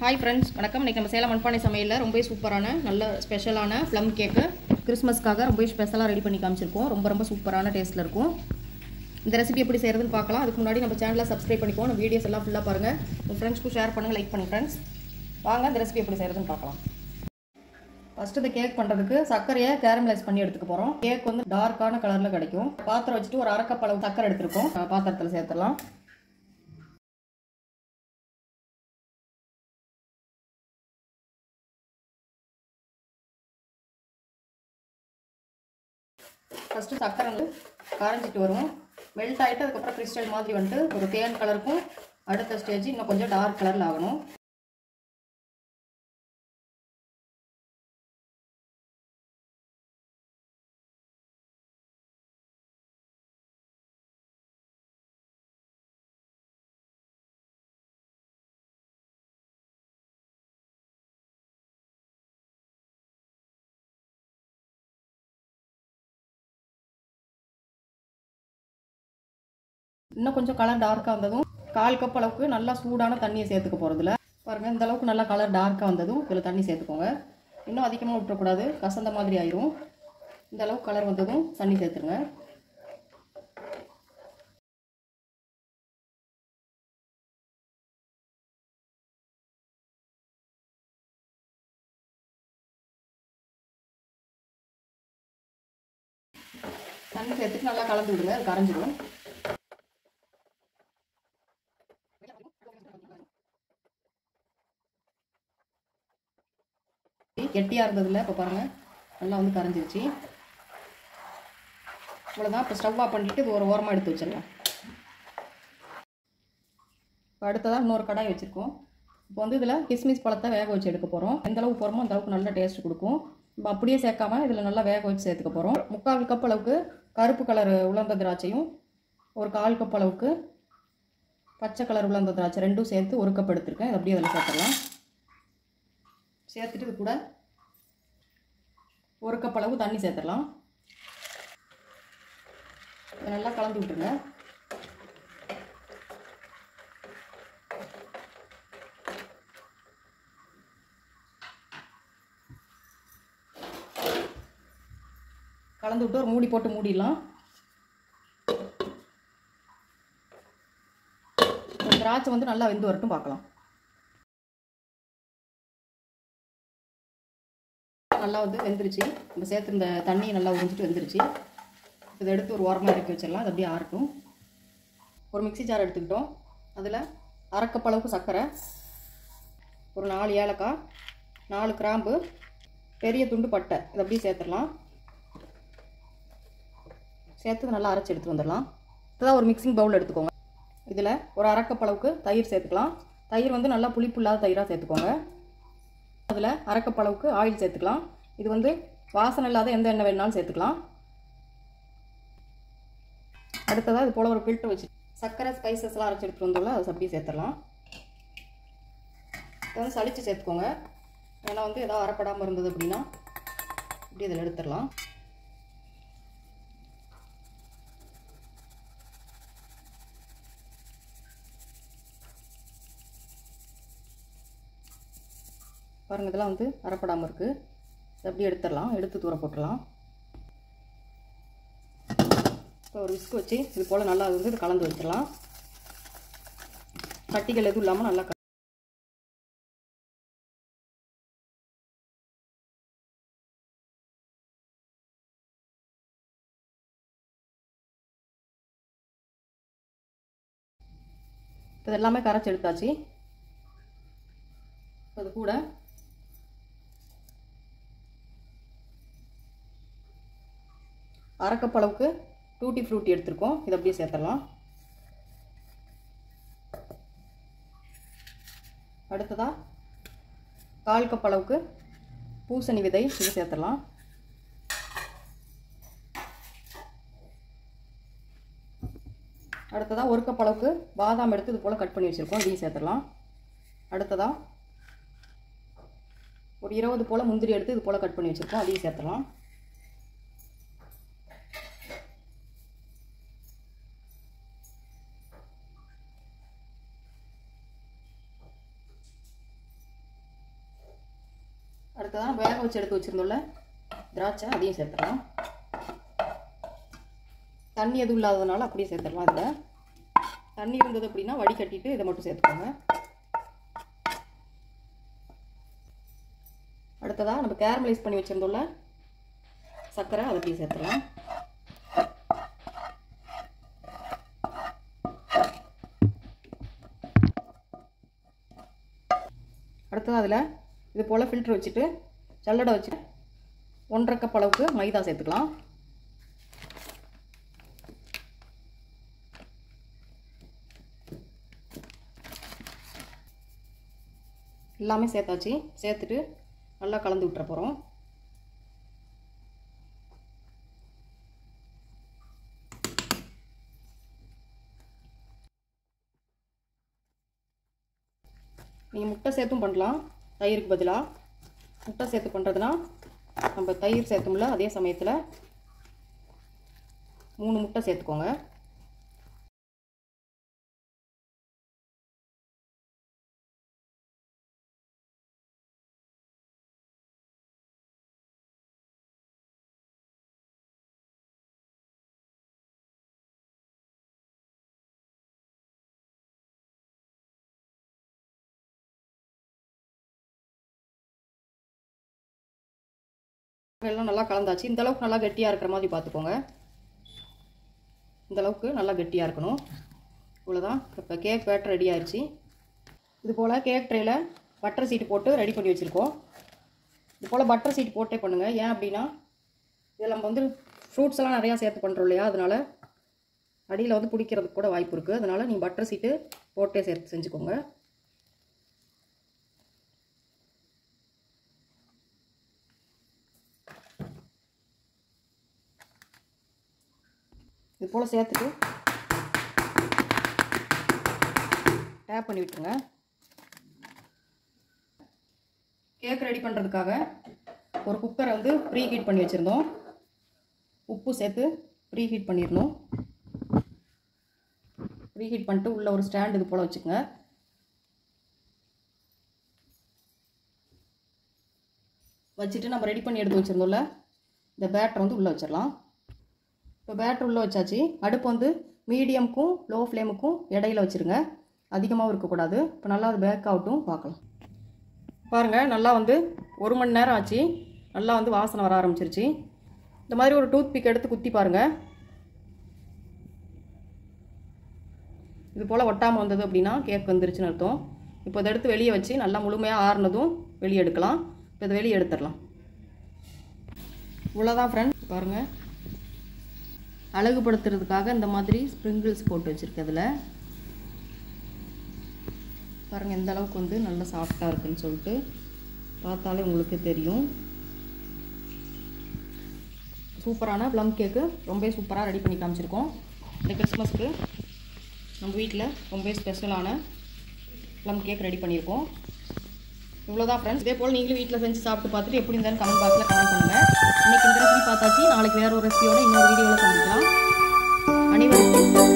hi friends வணக்கம் இன்றைக்கி நம்ம சேலம் மண்பானை சமையலில் ரொம்ப சூப்பரான நல்ல ஸ்பெஷலான ப்ளம் கேக்கு கிறிஸ்மஸ்க்காக ரொம்ப ஸ்பெஷலாக ரெடி பண்ணி காமிச்சிருக்கோம் ரொம்ப ரொம்ப சூப்பரான டேஸ்ட்டில் இருக்கும் இந்த ரெசிபி எப்படி செய்கிறதுன்னு பார்க்கலாம் அதுக்கு முன்னாடி நம்ம சேனலை சப்ஸ்கிரைப் பண்ணிக்கோ நம்ம வீடியோஸ் எல்லாம் ஃபுல்லாக பாருங்கள் உங்கள் ஃப்ரெண்ட்ஸ்க்கும் ஷேர் பண்ணுங்கள் லைக் பண்ணி ஃப்ரெண்ட்ஸ் வாங்க இந்த ரெசிபி எப்படி செய்கிறதுன்னு பார்க்கலாம் ஃபஸ்ட்டு இந்த கேக் பண்ணுறதுக்கு சர்க்கரையை கேரமலைஸ் பண்ணி எடுத்துக்க போகிறோம் கேக் வந்து டார்க்கான கலரில் கிடைக்கும் பாத்திரம் வச்சுட்டு ஒரு அரைக்கப் அளவு சர்க்கரை எடுத்துருக்கோம் பாத்திரத்தில் சேர்த்துடலாம் ஃபஸ்ட்டு சக்கரை வந்து கரைஞ்சிட்டு வரும் மெல்ட் ஆகிட்டு அதுக்கப்புறம் கிறிஸ்டல் மாதிரி வந்துட்டு ஒரு தேன் கலருக்கும் அடுத்த ஸ்டேஜ் இன்னும் கொஞ்சம் டார்க் கலரில் ஆகணும் இன்னும் கொஞ்சம் கலர் டார்க்காக வந்ததும் கால் கப் அளவுக்கு நல்லா சூடான தண்ணியை சேர்த்துக்க போகிறதுல பாருங்கள் இந்த அளவுக்கு நல்லா கலர் டார்க்காக வந்ததும் இதில் தண்ணி சேர்த்துக்கோங்க இன்னும் அதிகமாக விட்டுறக்கூடாது கசந்த மாதிரி ஆயிரும் இந்த அளவுக்கு கலர் வந்ததும் தண்ணி சேர்த்துருங்க தண்ணி சேர்த்துட்டு நல்லா கலந்து விடுங்க அது கரைஞ்சிடும் கெட்டியாக இருந்ததில்ல இப்போ பாருங்கள் நல்லா வந்து கரைஞ்சிருச்சு இவ்வளோதான் இப்போ ஸ்டவ் ஆஃப் பண்ணிட்டு இது ஒரு ஓரமாக எடுத்து வச்சிடலாம் இப்போ அடுத்ததாக இன்னொரு கடாய் வச்சுருக்கோம் இப்போ வந்து இதில் கிஸ்மிஸ் பழத்தை வேக வச்சு எடுக்க போகிறோம் எந்த அளவுக்கு போகிறோமோ அந்த அளவுக்கு நல்ல டேஸ்ட் கொடுக்கும் இப்போ அப்படியே சேர்க்காம இதில் நல்லா வேக வச்சு சேர்த்துக்க போகிறோம் முக்கால் கப் அளவுக்கு கருப்பு கலர் உலர்ந்த திராட்சையும் ஒரு கால் கப் அளவுக்கு பச்சை கலர் உலர்ந்த திராட்சை ரெண்டும் சேர்த்து ஒரு கப் எடுத்திருக்கேன் இது அப்படியே அதில் சேர்த்துடலாம் சேர்த்துட்டு இது கூட ஒரு கப் அளவு தண்ணி சேர்த்துடலாம் இதை நல்லா கலந்து விட்டுருங்க கலந்து விட்டு ஒரு மூடி போட்டு மூடிடலாம் திராட்சை வந்து நல்லா வெந்து வரட்டும் பார்க்கலாம் நல்லா வந்து வெந்துருச்சு நம்ம சேர்த்து இந்த தண்ணியை நல்லா உறிஞ்சிட்டு வெந்துருச்சு இதை எடுத்து ஒரு ஓரமாக இறக்கி வச்சிடலாம் அது அப்படியே ஆறட்டும் ஒரு மிக்சி ஜார் எடுத்துக்கிட்டோம் அதில் அரைக்கப் அளவுக்கு சர்க்கரை ஒரு நாலு ஏலக்காய் நாலு கிராம்பு பெரிய துண்டு பட்டை இதை அப்படியே சேர்த்துடலாம் சேர்த்து நல்லா அரைச்சி எடுத்து வந்துடலாம் இதுதான் ஒரு மிக்சிங் பவுல் எடுத்துக்கோங்க இதில் ஒரு அரைக்கப் அளவுக்கு தயிர் சேர்த்துக்கலாம் தயிர் வந்து நல்லா புளிப்பு இல்லாத தயிராக சேர்த்துக்கோங்க அதில் அரைக்கப் அளவுக்கு ஆயில் சேர்த்துக்கலாம் இது வந்து வாசனை இல்லாத எந்த எண்ணெய் வேணாலும் சேர்த்துக்கலாம் அடுத்ததாக இது போல் ஒரு ஃபில்ட்ரு வச்சு சர்க்கரை ஸ்பைசஸ்லாம் அரைச்சி எடுத்துகிட்டு வந்தோம்ல அதை அப்படியே சேர்த்துடலாம் இதை வந்து சளிச்சு சேர்த்துக்கோங்க ஏன்னா வந்து எதாவது அரைப்படாமல் இருந்தது அப்படின்னா இப்படி இதில் எடுத்துடலாம் பாருங்கள் இதெல்லாம் வந்து அரைப்படாமல் இருக்குது இதை அப்படியே எடுத்துடலாம் எடுத்து தூர போட்டுடலாம் இப்போ ஒரு விஸ்க் வச்சு இது போல் நல்லா வந்து இது கலந்து வச்சிடலாம் கட்டிகள் எதுவும் இல்லாமல் நல்லா இது எல்லாமே கரைச்சி எடுத்தாச்சு அது கூட அரைக்கப் அளவுக்கு டூட்டி ஃப்ரூட்டி எடுத்திருக்கோம் இதை அப்படியே சேர்த்துடலாம் அடுத்ததாக கால் கப் அளவுக்கு பூசணி விதை இது சேர்த்துடலாம் அடுத்ததாக ஒரு கப் அளவுக்கு பாதாம் எடுத்து இது போல் கட் பண்ணி வச்சுருக்கோம் இதையும் சேர்த்துடலாம் அடுத்ததாக ஒரு இருபது போல் முந்திரி எடுத்து இது போல் கட் பண்ணி வச்சுருக்கோம் அதையும் சேர்த்துடலாம் அடுத்ததான் வேக வச்சு எடுத்து வச்சுருந்தோம்ல திராட்சை அதையும் சேர்த்துடலாம் தண்ணி எதுவும் இல்லாததுனால அப்படியே சேர்த்துடலாம் இதில் தண்ணி இருந்தது அப்படின்னா வடிகட்டிட்டு இதை மட்டும் சேர்த்துக்கோங்க அடுத்ததாக நம்ம கேரமலைஸ் பண்ணி வச்சுருந்தோம்ல சர்க்கரை அதை அப்படியே சேர்த்துடலாம் அடுத்தது அதில் இது போல் ஃபில்ட்ரு வச்சுட்டு சல்லடை வச்சுட்டு ஒன்றரை கப் அளவுக்கு மைதா சேர்த்துக்கலாம் எல்லாமே சேர்த்தாச்சு சேர்த்துட்டு நல்லா கலந்து விட்டுற போகிறோம் நீங்கள் முட்டை சேர்த்தும் பண்ணலாம் தயிருக்கு பதிலாக முட்டை சேர்த்து பண்ணுறதுனா நம்ம தயிர் சேர்த்தோம்ல அதே சமயத்தில் மூணு முட்டை சேர்த்துக்கோங்க எல்லாம் நல்லா கலந்தாச்சு இந்த அளவுக்கு நல்லா கெட்டியாக இருக்கிற மாதிரி பார்த்துக்கோங்க இந்த அளவுக்கு நல்லா கெட்டியாக இருக்கணும் இவ்வளோதான் இப்போ கேக் பேட்டர் ரெடி ஆயிடுச்சு இது போல் கேக் ட்ரேயில் பட்டர் சீட்டு போட்டு ரெடி பண்ணி வச்சுருக்கோம் இது போல் பட்டர் சீட் போட்டே பண்ணுங்கள் ஏன் அப்படின்னா இதில் நம்ம வந்து ஃப்ரூட்ஸ் எல்லாம் நிறையா சேர்த்து பண்ணுறோம் இல்லையா அதனால் அடியில் வந்து பிடிக்கிறதுக்கு கூட வாய்ப்பு இருக்குது அதனால் நீங்கள் பட்டர் சீட்டு போட்டே சேர்த்து செஞ்சுக்கோங்க இது போல் சேர்த்துட்டு டேப் பண்ணி விட்டுருங்க கேக் ரெடி பண்ணுறதுக்காக ஒரு குக்கரை வந்து ப்ரீ ஹீட் பண்ணி வச்சுருந்தோம் உப்பு சேர்த்து ப்ரீ ஹீட் பண்ணிடணும் ப்ரீ ஹீட் பண்ணிட்டு உள்ளே ஒரு ஸ்டாண்ட் இது போல் வச்சுக்கோங்க வச்சுட்டு நம்ம ரெடி பண்ணி எடுத்து வச்சுருந்தோம்ல இந்த பேட்டரை வந்து உள்ளே வச்சிடலாம் இப்போ பேட்டர் உள்ளே வச்சாச்சு அடுப்பு வந்து மீடியமுக்கும் லோ ஃப்ளேமுக்கும் இடையில வச்சுருங்க அதிகமாகவும் இருக்கக்கூடாது இப்போ நல்லா அது பேக் ஆகட்டும் பார்க்கலாம் பாருங்கள் நல்லா வந்து ஒரு மணி நேரம் ஆச்சு நல்லா வந்து வாசனை வர ஆரம்பிச்சிருச்சு இந்த மாதிரி ஒரு டூத் பிக் எடுத்து குத்தி பாருங்கள் இது போல் ஒட்டாமல் வந்தது அப்படின்னா கேக் வந்துருச்சுன்னு அர்த்தம் இப்போ இதை எடுத்து வெளியே வச்சு நல்லா முழுமையாக ஆறுனதும் வெளியே எடுக்கலாம் இப்போ இதை வெளியே எடுத்துடலாம் இவ்வளோதான் ஃப்ரெண்ட் பாருங்கள் அழகுபடுத்துறதுக்காக இந்த மாதிரி ஸ்ப்ரிங்கிள்ஸ் போட்டு வச்சுருக்கேன் அதில் பாருங்கள் எந்த அளவுக்கு வந்து நல்லா சாஃப்டாக இருக்குன்னு சொல்லிட்டு பார்த்தாலே உங்களுக்கு தெரியும் சூப்பரான ப்ளம் கேக்கு ரொம்ப சூப்பராக ரெடி பண்ணி காமிச்சிருக்கோம் இந்த கிறிஸ்மஸ்க்கு நம்ம வீட்டில் ரொம்ப ஸ்பெஷலான ப்ளம் கேக் ரெடி பண்ணியிருக்கோம் இவ்வளோதான் ஃப்ரெண்ட்ஸ் இதே போல் நீங்களும் வீட்டில் செஞ்சு சாப்பிட்டு பார்த்துட்டு எப்படி இருந்தாலும் கமெண்ட் பாக்ஸில் கமெண்ட் பண்ணுங்கள் இன்றைக்கி இந்த ரெசிபி பார்த்தாச்சு நாளைக்கு வேறு ஒரு ரெசிபியோட இன்னொரு வீடியோவில் சந்திக்கலாம் அனைவருக்கும்